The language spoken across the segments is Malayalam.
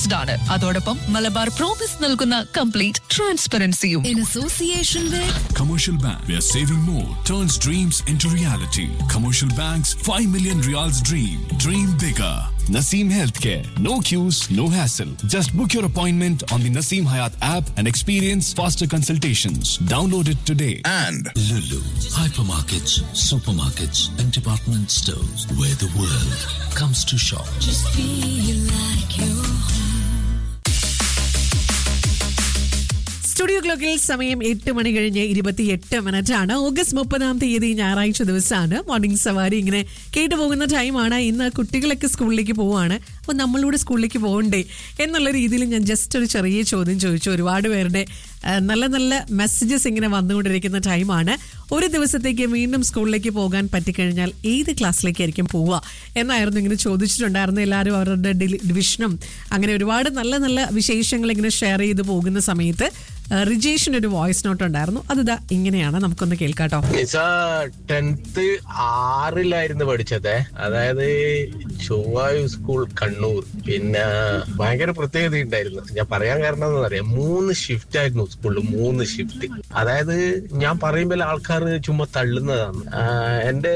എക്സ്പീരിയൻസ്ഡ് ആണ് അതോടൊപ്പം മലബാർ പ്രോമിസ് നൽകുന്ന കംപ്ലീറ്റ് ട്രാൻസ്പെറൻസിയും in association with Commercial Bank, where saving more turns dreams into reality. Commercial Bank's 5 million reals dream. Dream bigger. Naseem Healthcare. No queues, no hassle. Just book your appointment on the Naseem Hayat app and experience faster consultations. Download it today. and Lulu, hypermarkets, supermarkets, and department stores where the world comes to shop. Studio ക്ലോക്കിൽ സമയം എട്ട് മണി കഴിഞ്ഞ് ഇരുപത്തിയെട്ട് മിനിറ്റ് ആണ് ഓഗസ്റ്റ് മുപ്പതാം തീയതി ഞായറാഴ്ച ദിവസമാണ് മോർണിംഗ് സവാരി ഇങ്ങനെ കേട്ടു പോകുന്ന ടൈമാണ് ഇന്ന് കുട്ടികളൊക്കെ സ്കൂളിലേക്ക് പോവാണ് അപ്പോൾ നമ്മളിവിടെ സ്കൂളിലേക്ക് പോകണ്ടേ എന്നുള്ള രീതിയിൽ ഞാൻ ജസ്റ്റ് ഒരു ചെറിയ ചോദ്യം ചോദിച്ചു ഒരുപാട് പേരുടെ ആ, നല്ല നല്ല മെസ്സേജസ് ഇങ്ങനെ വന്നുകൊണ്ടിരിക്കുന്ന ടൈമാണ് ഒരു ദിവസത്തേക്ക് വീണ്ടും സ്കൂളിലേക്ക് പോകാൻ പറ്റിക്കഴിഞ്ഞാൽ ഏത് ക്ലാസ്സിലേക്കായിരിക്കും പോവുക എന്നായിരുന്നു ഇങ്ങനെ ചോദിച്ചിട്ടുണ്ടായിരുന്നു എല്ലാവരും അവരുടെ ഡി- ഡിവിഷനും അങ്ങനെ ഒരുപാട് നല്ല നല്ല വിശേഷങ്ങൾ ഇങ്ങനെ ഷെയർ ചെയ്ത് പോകുന്ന സമയത്ത് ആ, റിജേഷിന് ഒരു വോയിസ് നോട്ട് ഉണ്ടായിരുന്നു അത് ഇതാ ഇങ്ങനെയാണ് നമുക്കൊന്ന് കേൾക്കാട്ടോ നിസ ടെൻത്ത് ആറിലായിരുന്നു പഠിച്ചത് അതായത് ചൊവ്വായു സ്കൂൾ കണ്ണൂർ പിന്നെ ഭയങ്കര പ്രത്യേകത ഉണ്ടായിരുന്നു ഞാൻ പറയാൻ കാരണം എന്താ പറയാ മൂന്ന് ഷിഫ്റ്റ് ആയിരുന്നു സ്കൂളിൽ മൂന്ന് ഷിഫ്റ്റ് അതായത് ഞാൻ പറയുമ്പോൾ ആൾക്കാർ ചുമ്മാ തള്ളുന്നതാണ് ആ, എന്റെ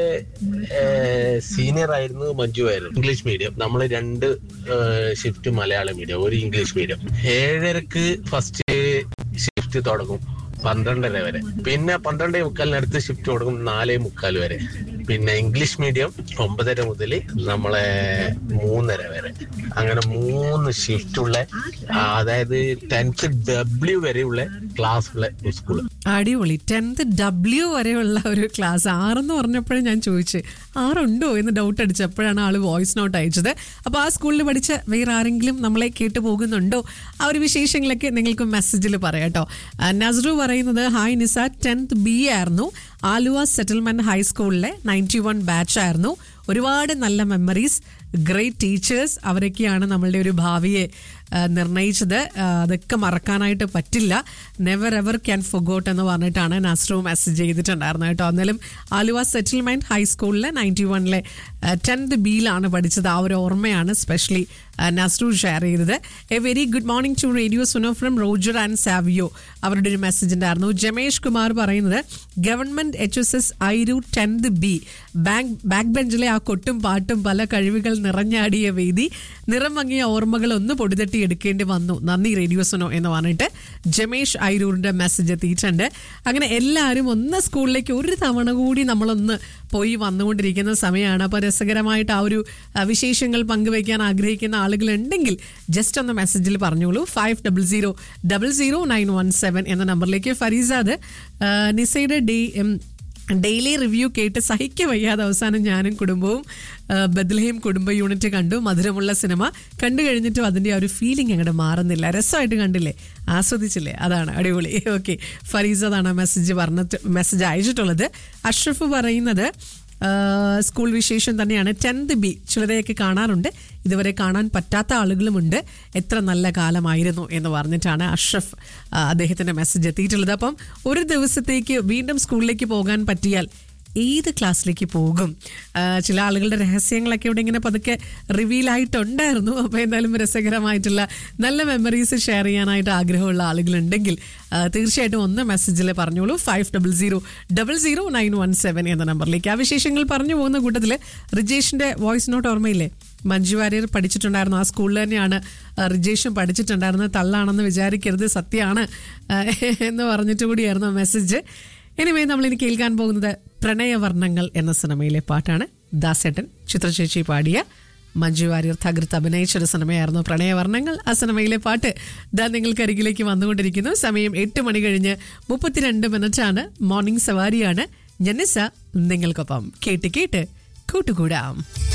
സീനിയർ ആയിരുന്നു മഞ്ജു ആയിരുന്നു ഇംഗ്ലീഷ് മീഡിയം നമ്മൾ രണ്ട് ഷിഫ്റ്റ് മലയാളം മീഡിയം ഒരു ഇംഗ്ലീഷ് മീഡിയം ഏഴരക്ക് ഫസ്റ്റ് ഷിഫ്റ്റ് തുടങ്ങും പന്ത്രണ്ടര വരെ പിന്നെ പന്ത്രണ്ടേ മുക്കാലിന് അടുത്ത ഷിഫ്റ്റ് തുടങ്ങും നാലേ മുക്കാൽ വരെ പിന്നെ ഇംഗ്ലീഷ് മീഡിയം ഒമ്പതര മുതൽ നമ്മളെ മൂന്നര വരെ അങ്ങനെ മൂന്ന് ഷിഫ്റ്റ് ഉള്ള ആ, അതായത് ടെൻത്ത് ഡബ്ല്യു വരെയുള്ള ക്ലാസ് ഉള്ള സ്കൂള് അടിപൊളി ടെൻത്ത് ഡബ്ല്യു വരെയുള്ള ഒരു ക്ലാസ് ആറെന്ന് പറഞ്ഞപ്പോഴേ ഞാൻ ചോദിച്ചു ആറുണ്ടോ എന്ന് ഡൗട്ട് അടിച്ചപ്പോഴാണ് ആള് വോയിസ് നോട്ട് അയച്ചത് അപ്പോൾ ആ സ്കൂളിൽ പഠിച്ച വേറെ ആരെങ്കിലും നമ്മളെ കേട്ടു പോകുന്നുണ്ടോ ആ ഒരു വിശേഷങ്ങളൊക്കെ നിങ്ങൾക്ക് മെസ്സേജിൽ പറയാം കേട്ടോ ആ, നസ്രു പറയുന്നത് ഹായ് നിസ ടെൻത്ത് ബി ആയിരുന്നു ആലുവ സെറ്റിൽമെന്റ് ഹൈസ്കൂളിലെ നയൻറ്റി വൺ ബാച്ച് ആയിരുന്നു ഒരുപാട് നല്ല മെമ്മറീസ് ഗ്രേറ്റ് ടീച്ചേഴ്സ് അവരൊക്കെയാണ് നമ്മളുടെ ഒരു ഭാവിയെ ആ, നിർണയിച്ചത് ആ, അതൊക്കെ മറക്കാനായിട്ട് പറ്റില്ല നെവർ എവർ ക്യാൻ ഫൊഗോട്ട് എന്ന് പറഞ്ഞിട്ടാണ് നസ്രു മെസ്സേജ് ചെയ്തിട്ടുണ്ടായിരുന്നത് കേട്ടോ എന്നാലും ആലുവ സെറ്റിൽമെന്റ് ഹൈസ്കൂളിലെ നയൻറ്റി വണ്ണിലെ ടെൻത്ത് ബിയിലാണ് പഠിച്ചത് ആ ഒരു ഓർമ്മയാണ് സ്പെഷ്യലി നസ്രു ഷെയർ ചെയ്തത് a very good morning to radio Suno from Roger and Savio അവരുടെ ഒരു മെസ്സേജ് ഉണ്ടായിരുന്നു ജമേഷ് കുമാർ പറയുന്നത് ഗവൺമെന്റ് എച്ച് എസ് എസ് ഐരു ടെൻത്ത് ബി ബാക്ക് ബാക്ക് ബെഞ്ചിലെ ആ കൊട്ടും പാട്ടും പല കഴിവുകൾ നിറഞ്ഞാടിയ വേദി നിറം മങ്ങിയ ഓർമ്മകൾ ഒന്ന് പൊടിതട്ടി എടുക്കേണ്ടി വന്നു നന്ദി റേഡിയോ സുനോ എന്ന് പറഞ്ഞിട്ട് ജമേഷ് ഐരൂറിന്റെ മെസ്സേജ് എത്തിയിട്ടുണ്ട് അങ്ങനെ എല്ലാവരും ഒന്ന് സ്കൂളിലേക്ക് ഒരു തവണ കൂടി നമ്മളൊന്ന് പോയി വന്നുകൊണ്ടിരിക്കുന്ന സമയമാണ് അപ്പോൾ രസകരമായിട്ട് ആ ഒരു ആ, വിശേഷങ്ങൾ പങ്കുവയ്ക്കാൻ ആഗ്രഹിക്കുന്ന ആളുകളുണ്ടെങ്കിൽ ജസ്റ്റ് ഒന്ന് മെസ്സേജിൽ പറഞ്ഞോളൂ five double zero double zero nine one seven എന്ന നമ്പറിലേക്ക് ഫരീസാദ് ആ, നിസയുടെ ഡേ എം ഡെയിലി റിവ്യൂ കേട്ട് സഹിക്ക വയ്യാതെ അവസാനം ഞാനും കുടുംബവും ആ, ബദ്ലഹേം കുടുംബ യൂണിറ്റ് കണ്ടു മധുരമുള്ള സിനിമ കണ്ടു കഴിഞ്ഞിട്ടും അതിൻ്റെ ആ ഒരു ഫീലിംഗ് അങ്ങോട്ട് മാറുന്നില്ല രസമായിട്ട് കണ്ടില്ലേ ആസ്വദിച്ചില്ലേ അതാണ് അടിപൊളി ഓക്കെ ഫരീസ് അതാണ് മെസ്സേജ് പറഞ്ഞിട്ട് മെസ്സേജ് അയച്ചിട്ടുള്ളത് അഷ്റഫ് പറയുന്നത് ആ, സ്കൂൾ വിശേഷം തന്നെയാണ് ടെൻത്ത് ബി ചിലരെയൊക്കെ കാണാറുണ്ട് ഇതുവരെ കാണാൻ പറ്റാത്ത ആളുകളുമുണ്ട് എത്ര നല്ല കാലമായിരുന്നു എന്ന് പറഞ്ഞിട്ടാണ് അഷ്റഫ് ആ, അദ്ദേഹത്തിന്റെ മെസ്സേജ് എത്തിയിട്ടുള്ളത് അപ്പം ഒരു ദിവസത്തേക്ക് വീണ്ടും സ്കൂളിലേക്ക് പോകാൻ പറ്റിയാൽ ഏത് ക്ലാസ്സിലേക്ക് പോകും ആ, ചില ആളുകളുടെ രഹസ്യങ്ങളൊക്കെ ഇവിടെ ഇങ്ങനെ പതുക്കെ റിവീൽ ആയിട്ടുണ്ടായിരുന്നു അപ്പോൾ എന്തായാലും രസകരമായിട്ടുള്ള നല്ല മെമ്മറീസ് ഷെയർ ചെയ്യാനായിട്ട് ആഗ്രഹമുള്ള ആളുകളുണ്ടെങ്കിൽ ആ, തീർച്ചയായിട്ടും ഒന്ന് മെസ്സേജിൽ പറഞ്ഞോളൂ five double zero double zero nine one seven എന്ന നമ്പറിലേക്ക് ആ വിശേഷങ്ങൾ പറഞ്ഞു പോകുന്ന കൂട്ടത്തിൽ റിജേഷിന്റെ വോയിസ് നോട്ട് ഓർമ്മയില്ലേ മഞ്ജു വാര്യർ പഠിച്ചിട്ടുണ്ടായിരുന്നു ആ സ്കൂളിൽ തന്നെയാണ് ആ, റിജേഷും പഠിച്ചിട്ടുണ്ടായിരുന്നത് തള്ളാണെന്ന് വിചാരിക്കരുത് സത്യമാണ് ആ, എന്ന് പറഞ്ഞിട്ട് കൂടിയായിരുന്നു മെസ്സേജ് എനിവേ നമ്മൾ ഇനി കേൾക്കാൻ പോകുന്നത് പ്രണയവർണ്ണങ്ങൾ എന്ന സിനിമയിലെ പാട്ടാണ് ദാസേട്ടൻ ചിത്രചേച്ചി പാടിയ മഞ്ജു വാര്യർ തകർത്ത് അഭിനയിച്ച ഒരു സിനിമയായിരുന്നു പ്രണയവർണ്ണങ്ങൾ ആ സിനിമയിലെ പാട്ട് ദാ നിങ്ങൾക്ക് അരികിലേക്ക് വന്നുകൊണ്ടിരിക്കുന്നു സമയം എട്ട് മണി കഴിഞ്ഞ് മുപ്പത്തിരണ്ട് മിനിറ്റാണ് മോർണിംഗ് സവാരിയാണ് ജനിസ നിങ്ങൾക്കൊപ്പം കേട്ട് കേട്ട് കൂട്ടുകൂടാം